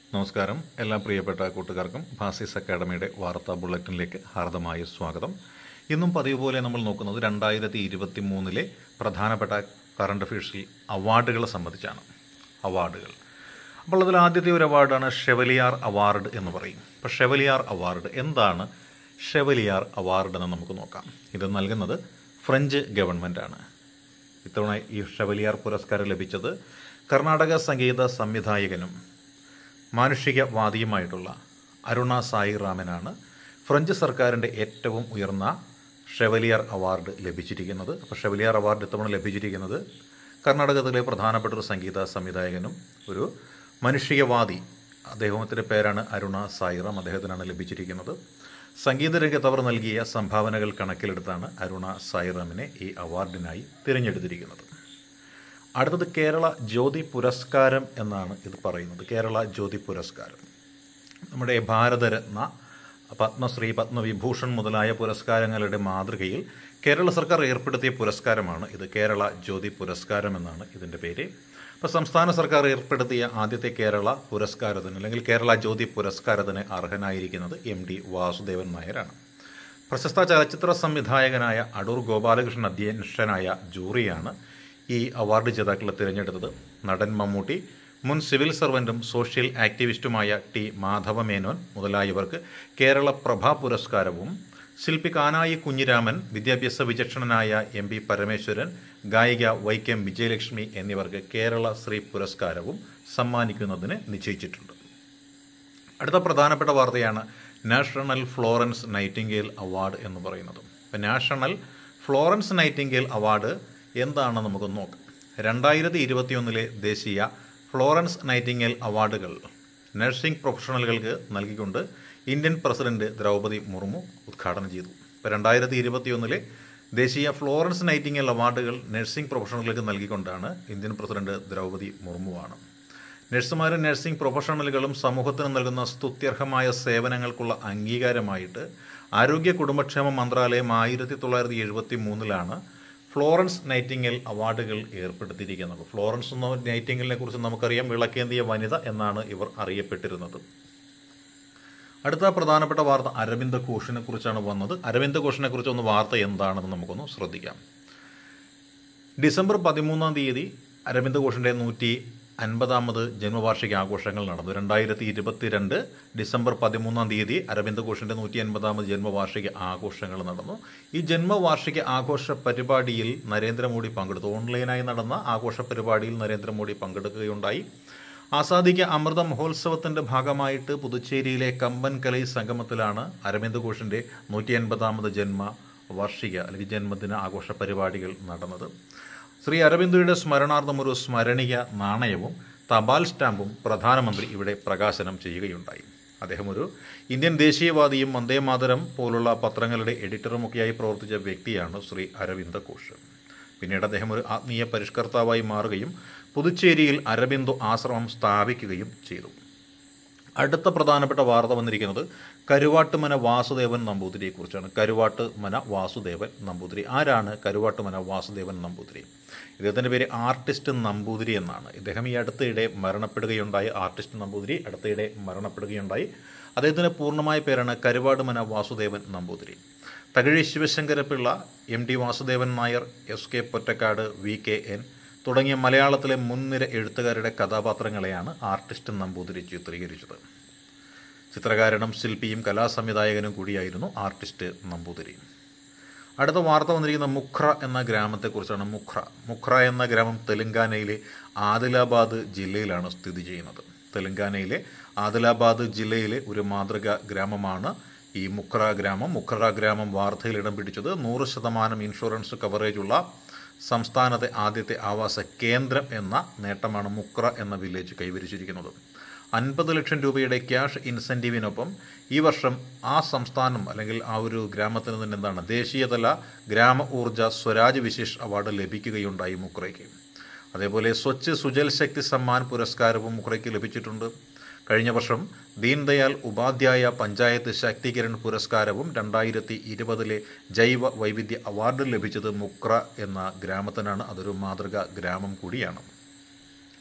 നമസ്കാരം എല്ലാ പ്രിയപ്പെട്ട കൂട്ടുകാർക്കും ഭാസിസ് അക്കാഡമിയുടെ വാർത്താ ബുള്ളറ്റിനിലേക്ക് ഹാർദമായ സ്വാഗതം ഇന്നും പതിവ് പോലെ നമ്മൾ നോക്കുന്നത് രണ്ടായിരത്തി ഇരുപത്തി മൂന്നിലെ പ്രധാനപ്പെട്ട കറണ്ട് അഫയേഴ്സിൽ അവാർഡുകളെ സംബന്ധിച്ചാണ് അവാർഡുകൾ അപ്പോൾ അതിൽ ആദ്യത്തെ ഒരു അവാർഡാണ് ഷെവലിയാർ അവാർഡ് എന്ന് പറയും അപ്പോൾ ഷെവലിയാർ അവാർഡ് എന്താണ് ഷെവലിയാർ അവാർഡ് എന്ന് നമുക്ക് നോക്കാം ഇത് നൽകുന്നത് ഫ്രഞ്ച് ഗവൺമെൻറ്റാണ് ഇത്തവണ ഈ ഷെവലിയാർ പുരസ്കാരം ലഭിച്ചത് കർണാടക സംഗീത സംവിധായകനും മാനുഷികവാദിയുമായിട്ടുള്ള അരുണ സായി റാമനാണ് ഫ്രഞ്ച് സർക്കാരിൻ്റെ ഏറ്റവും ഉയർന്ന ഷെവലിയർ അവാർഡ് ലഭിച്ചിരിക്കുന്നത് അപ്പോൾ ഷെവലിയർ അവാർഡ് ഇത്തവണ ലഭിച്ചിരിക്കുന്നത് കർണാടകത്തിലെ പ്രധാനപ്പെട്ട ഒരു സംഗീത സംവിധായകനും ഒരു മനുഷികവാദി അദ്ദേഹത്തിൻ്റെ പേരാണ് അരുണ സായിറാം അദ്ദേഹത്തിനാണ് ലഭിച്ചിരിക്കുന്നത് സംഗീത രംഗത്ത് അവർ നൽകിയ സംഭാവനകൾ കണക്കിലെടുത്താണ് അരുണ സായിറാമിനെ ഈ അവാർഡിനായി തിരഞ്ഞെടുത്തിരിക്കുന്നത് അടുത്തത് കേരള ജ്യോതി പുരസ്കാരം എന്നാണ് ഇത് പറയുന്നത് കേരള ജ്യോതി പുരസ്കാരം നമ്മുടെ ഭാരതരത്ന പത്മശ്രീ പത്മവിഭൂഷൺ മുതലായ പുരസ്കാരങ്ങളുടെ മാതൃകയിൽ കേരള സർക്കാർ ഏർപ്പെടുത്തിയ പുരസ്കാരമാണ് ഇത് കേരള ജ്യോതി പുരസ്കാരം എന്നാണ് ഇതിൻ്റെ പേര് ഇപ്പോൾ സംസ്ഥാന സർക്കാർ ഏർപ്പെടുത്തിയ ആദ്യത്തെ കേരള പുരസ്കാരത്തിന് അല്ലെങ്കിൽ കേരള ജ്യോതി പുരസ്കാരത്തിന് അർഹനായിരിക്കുന്നത് എം ഡി വാസുദേവൻ നായരാണ് പ്രശസ്ത ചലച്ചിത്ര സംവിധായകനായ അടൂർ ഗോപാലകൃഷ്ണൻ അധ്യക്ഷനായ ജൂറിയാണ് ഈ അവാർഡ് ജേതാക്കളെ തിരഞ്ഞെടുത്തത് നടൻ മമ്മൂട്ടി മുൻ സിവിൽ സർവൻറ്റും സോഷ്യൽ ആക്ടിവിസ്റ്റുമായ ടി മാധവ മേനോൻ മുതലായവർക്ക് കേരള പ്രഭ പുരസ്കാരവും ശില്പി കാനായി കുഞ്ഞിരാമൻ വിദ്യാഭ്യാസ വിചക്ഷണനായ എം പി പരമേശ്വരൻ ഗായിക വൈക്കം വിജയലക്ഷ്മി എന്നിവർക്ക് കേരള ശ്രീ പുരസ്കാരവും സമ്മാനിക്കുന്നതിന് നിശ്ചയിച്ചിട്ടുണ്ട് അടുത്ത പ്രധാനപ്പെട്ട വാർത്തയാണ് നാഷണൽ ഫ്ലോറൻസ് നൈറ്റിംഗേൽ അവാർഡ് എന്ന് പറയുന്നത് അപ്പോൾ നാഷണൽ ഫ്ലോറൻസ് നൈറ്റിംഗേൽ അവാർഡ് എന്താണെന്ന് നമുക്ക് നോക്കാം രണ്ടായിരത്തി ഇരുപത്തിയൊന്നിലെ ദേശീയ ഫ്ലോറൻസ് നൈറ്റിംഗേൽ അവാർഡുകൾ നഴ്സിംഗ് പ്രൊഫഷണലുകൾക്ക് നൽകിക്കൊണ്ട് ഇന്ത്യൻ പ്രസിഡന്റ് ദ്രൗപദി മുർമു ഉദ്ഘാടനം ചെയ്തു ഇപ്പോൾ രണ്ടായിരത്തി ഇരുപത്തിയൊന്നിലെ ദേശീയ ഫ്ലോറൻസ് നൈറ്റിംഗേൽ അവാർഡുകൾ നഴ്സിംഗ് പ്രൊഫഷണലുകൾക്ക് നൽകിക്കൊണ്ടാണ് ഇന്ത്യൻ പ്രസിഡന്റ് ദ്രൗപദി മുർമുവാണ് നഴ്സുമാരും നഴ്സിംഗ് പ്രൊഫഷണലുകളും സമൂഹത്തിന് നൽകുന്ന സ്തുത്യർഹമായ സേവനങ്ങൾക്കുള്ള അംഗീകാരമായിട്ട് ആരോഗ്യ കുടുംബക്ഷേമ മന്ത്രാലയം ആയിരത്തി തൊള്ളായിരത്തി എഴുപത്തി മൂന്നിലാണ് ഫ്ലോറൻസ് നൈറ്റിംഗൽ അവാർഡുകൾ ഏർപ്പെടുത്തിയിരിക്കുന്നത് ഫ്ലോറൻസ് എന്ന നൈറ്റിംഗലിനെ കുറിച്ച് നമുക്കറിയാം വിളക്കേന്തിയ വനിത എന്നാണ് ഇവർ അറിയപ്പെട്ടിരുന്നത് അടുത്ത പ്രധാനപ്പെട്ട വാർത്ത അരവിന്ദ ഘോഷിനെ കുറിച്ചാണ് വന്നത് അരവിന്ദ ഘോഷിനെ കുറിച്ച് ഒന്ന് വാർത്ത എന്താണെന്ന് നമുക്കൊന്ന് ശ്രദ്ധിക്കാം ഡിസംബർ പതിമൂന്നാം തീയതി അരവിന്ദ് ഘോഷിൻ്റെ നൂറ്റി അൻപതാമത് ജന്മവാർഷിക ആഘോഷങ്ങൾ നടന്നു രണ്ടായിരത്തി ഇരുപത്തിരണ്ട് ഡിസംബർ പതിമൂന്നാം തീയതി അരവിന്ദ് ഘോഷിൻ്റെ നൂറ്റി അൻപതാമത് ജന്മവാർഷിക ആഘോഷങ്ങൾ നടന്നു ഈ ജന്മവാർഷിക ആഘോഷ പരിപാടിയിൽ നരേന്ദ്രമോദി പങ്കെടുത്തു ഓൺലൈനായി നടന്ന ആഘോഷ പരിപാടിയിൽ നരേന്ദ്രമോദി പങ്കെടുക്കുകയുണ്ടായി ആസാദിക അമൃത മഹോത്സവത്തിന്റെ ഭാഗമായിട്ട് പുതുച്ചേരിയിലെ കമ്പൻ കലൈ സംഗമത്തിലാണ് അരവിന്ദ് ഘോഷിന്റെ നൂറ്റി അൻപതാമത് ജന്മ വാർഷിക അല്ലെങ്കിൽ ജന്മദിന ആഘോഷ പരിപാടികൾ നടന്നത് ശ്രീ അരവിന്ദയുടെ സ്മരണാർത്ഥം ഒരു സ്മരണിക നാണയവും തപാൽ സ്റ്റാമ്പും പ്രധാനമന്ത്രി ഇവിടെ പ്രകാശനം ചെയ്യുകയുണ്ടായി അദ്ദേഹം ഒരു ഇന്ത്യൻ ദേശീയവാദിയും വന്ദേമാതരം പോലുള്ള പത്രങ്ങളുടെ എഡിറ്ററുമൊക്കെയായി പ്രവർത്തിച്ച വ്യക്തിയാണ് ശ്രീ അരവിന്ദ ഘോഷ് പിന്നീട് അദ്ദേഹം ഒരു ആത്മീയ പരിഷ്കർത്താവായി മാറുകയും പുതുച്ചേരിയിൽ അരബിന്ദു ആശ്രമം സ്ഥാപിക്കുകയും ചെയ്തു അടുത്ത പ്രധാനപ്പെട്ട വാർത്ത വന്നിരിക്കുന്നത് കരുവാട്ടുമന വാസുദേവൻ നമ്പൂതിരിയെക്കുറിച്ചാണ് കരുവാട്ടുമന വാസുദേവൻ നമ്പൂതിരി ആരാണ് കരുവാട്ടുമന വാസുദേവൻ നമ്പൂതിരി ഇദ്ദേഹത്തിൻ്റെ പേര് ആർട്ടിസ്റ്റ് നമ്പൂതിരി എന്നാണ് ഇദ്ദേഹം ഈ അടുത്തിടെ മരണപ്പെടുകയുണ്ടായി ആർട്ടിസ്റ്റ് നമ്പൂതിരി അടുത്തിടെ മരണപ്പെടുകയുണ്ടായി അദ്ദേഹത്തിൻ്റെ പൂർണ്ണമായ പേരാണ് Karuvadumana Vasudevan Namboothiri Thakazhi Sivasankarapillai M T Vasudevan Nair S K Pottekkatt V K N തുടങ്ങിയ മലയാളത്തിലെ മുൻനിര എഴുത്തുകാരുടെ കഥാപാത്രങ്ങളെയാണ് ആർട്ടിസ്റ്റ് നമ്പൂതിരി ചിത്രീകരിച്ചത് ചിത്രകാരനും ശില്പിയും കലാസംവിധായകനും കൂടിയായിരുന്നു ആർട്ടിസ്റ്റ് നമ്പൂതിരി അടുത്ത വാർത്ത വന്നിരിക്കുന്ന മുഖ്ര എന്ന ഗ്രാമത്തെക്കുറിച്ചാണ് മുഖ്ര മുഖ്ര എന്ന ഗ്രാമം തെലങ്കാനയിലെ ആദിലാബാദ് ജില്ലയിലാണ് സ്ഥിതി ചെയ്യുന്നത് തെലങ്കാനയിലെ ആദിലാബാദ് ജില്ലയിലെ ഒരു മാതൃക ഗ്രാമമാണ് ഈ മുഖ്ര ഗ്രാമം മുഖ്ര ഗ്രാമം വാർത്തയിൽ ഇടം പിടിച്ചത് നൂറ് ശതമാനം ഇൻഷുറൻസ് കവറേജുള്ള സംസ്ഥാനത്തെ ആദ്യത്തെ ആവാസ കേന്ദ്രം എന്ന നേട്ടമാണ് മുക്ര എന്ന വില്ലേജ് കൈവരിച്ചിരിക്കുന്നത് അൻപത് ലക്ഷം രൂപയുടെ ക്യാഷ് ഇൻസെൻറ്റീവിനൊപ്പം ഈ വർഷം ആ സംസ്ഥാനം അല്ലെങ്കിൽ ആ ഒരു ഗ്രാമത്തിന് തന്നെ എന്താണ് ദേശീയതല ഗ്രാമ ഊർജ സ്വരാജ് വിശേഷ് അവാർഡ് ലഭിക്കുകയുണ്ടായി മുക്രയ്ക്ക് അതേപോലെ സ്വച്ഛ് സുജൽ ശക്തി സമ്മാൻ പുരസ്കാരവും മുക്രയ്ക്ക് ലഭിച്ചിട്ടുണ്ട് കഴിഞ്ഞ വർഷം ദീൻദയാൽ ഉപാധ്യായ പഞ്ചായത്ത് ശാക്തീകരൺ പുരസ്കാരവും രണ്ടായിരത്തി ഇരുപതിലെ ജൈവ വൈവിധ്യ അവാർഡ് ലഭിച്ചത് മുക്ര എന്ന ഗ്രാമത്തിനാണ് അതൊരു മാതൃക ഗ്രാമം കൂടിയാണ്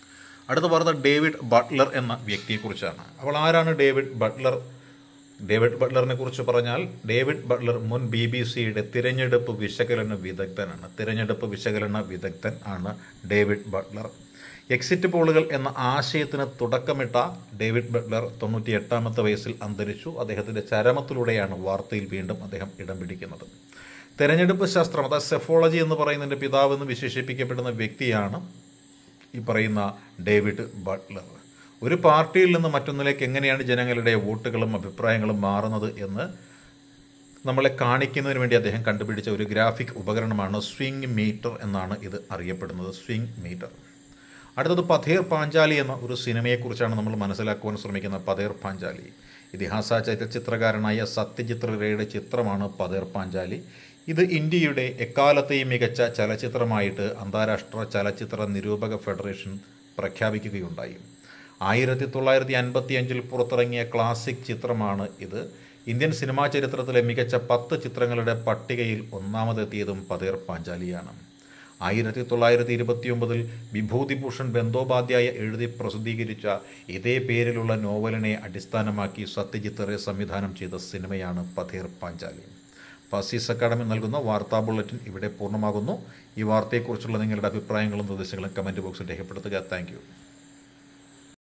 അടുത്ത വാർത്ത ഡേവിഡ് ബട്ട്ലർ എന്ന വ്യക്തിയെക്കുറിച്ചാണ് അപ്പോൾ ആരാണ് ഡേവിഡ് ബട്ട്ലർ ഡേവിഡ് ബട്ട്ലറിനെ കുറിച്ച് പറഞ്ഞാൽ ഡേവിഡ് ബട്ട്ലർ മുൻ ബി ബി സിയുടെ തിരഞ്ഞെടുപ്പ് വിശകലന വിദഗ്ധനാണ് തിരഞ്ഞെടുപ്പ് വിശകലന വിദഗ്ധൻ ആണ് ഡേവിഡ് ബട്ട്ലർ എക്സിറ്റ് പോളുകൾ എന്ന ആശയത്തിന് തുടക്കമിട്ട ഡേവിഡ് ബട്ട്ലർ തൊണ്ണൂറ്റി എട്ടാമത്തെ വയസ്സിൽ അന്തരിച്ചു അദ്ദേഹത്തിൻ്റെ ചരമത്തിലൂടെയാണ് വാർത്തയിൽ വീണ്ടും അദ്ദേഹം ഇടം പിടിക്കുന്നത് തെരഞ്ഞെടുപ്പ് ശാസ്ത്രം അതായത് സെഫോളജി എന്ന് പറയുന്നതിൻ്റെ പിതാവ് എന്ന് വിശേഷിപ്പിക്കപ്പെടുന്ന വ്യക്തിയാണ് ഈ പറയുന്ന ഡേവിഡ് ബട്ട്ലർ ഒരു പാർട്ടിയിൽ നിന്ന് മറ്റൊന്നിലേക്ക് എങ്ങനെയാണ് ജനങ്ങളുടെ വോട്ടുകളും അഭിപ്രായങ്ങളും മാറുന്നത് എന്ന് നമ്മളെ കാണിക്കുന്നതിന് വേണ്ടി അദ്ദേഹം കണ്ടുപിടിച്ച ഒരു ഗ്രാഫിക് ഉപകരണമാണ് സ്വിംഗ് മീറ്റർ എന്നാണ് ഇത് അറിയപ്പെടുന്നത് സ്വിംഗ് മീറ്റർ അടുത്തത് പഥേർ പാഞ്ചാലി എന്ന ഒരു സിനിമയെക്കുറിച്ചാണ് നമ്മൾ മനസ്സിലാക്കുവാൻ ശ്രമിക്കുന്ന പഥേർ പാഞ്ചാലി ഇതിഹാസ ചലച്ചിത്രകാരനായ സത്യജിത് റേയുടെ ചിത്രമാണ് പഥേർ പാഞ്ചാലി ഇത് ഇന്ത്യയുടെ എക്കാലത്തെയും മികച്ച ചലച്ചിത്രമായിട്ട് അന്താരാഷ്ട്ര ചലച്ചിത്ര നിരൂപക ഫെഡറേഷൻ പ്രഖ്യാപിക്കുകയുണ്ടായി ആയിരത്തി തൊള്ളായിരത്തി അൻപത്തി അഞ്ചിൽ പുറത്തിറങ്ങിയ ക്ലാസിക് ചിത്രമാണ് ഇത് ഇന്ത്യൻ സിനിമാ ചരിത്രത്തിലെ മികച്ച പത്ത് ചിത്രങ്ങളുടെ പട്ടികയിൽ ഒന്നാമതെത്തിയതും പതേർ പാഞ്ചാലിയാണ് ആയിരത്തി തൊള്ളായിരത്തി ഇരുപത്തിയൊമ്പതിൽ വിഭൂതിഭൂഷൺ ബന്ദോപാധ്യായ എഴുതി പ്രസിദ്ധീകരിച്ച ഇതേ പേരിലുള്ള നോവലിനെ അടിസ്ഥാനമാക്കി സത്യജിത്ത് റേ സംവിധാനം ചെയ്ത സിനിമയാണ് പഥേർ പാഞ്ചാലി ഫസീസ് അക്കാഡമി നൽകുന്ന വാർത്താ ബുള്ളറ്റിൻ ഇവിടെ പൂർണ്ണമാകുന്നു ഈ വാർത്തയെക്കുറിച്ചുള്ള നിങ്ങളുടെ അഭിപ്രായങ്ങളും നിർദ്ദേശങ്ങളും കമൻറ്റ് ബോക്സിൽ രേഖപ്പെടുത്തുക താങ്ക്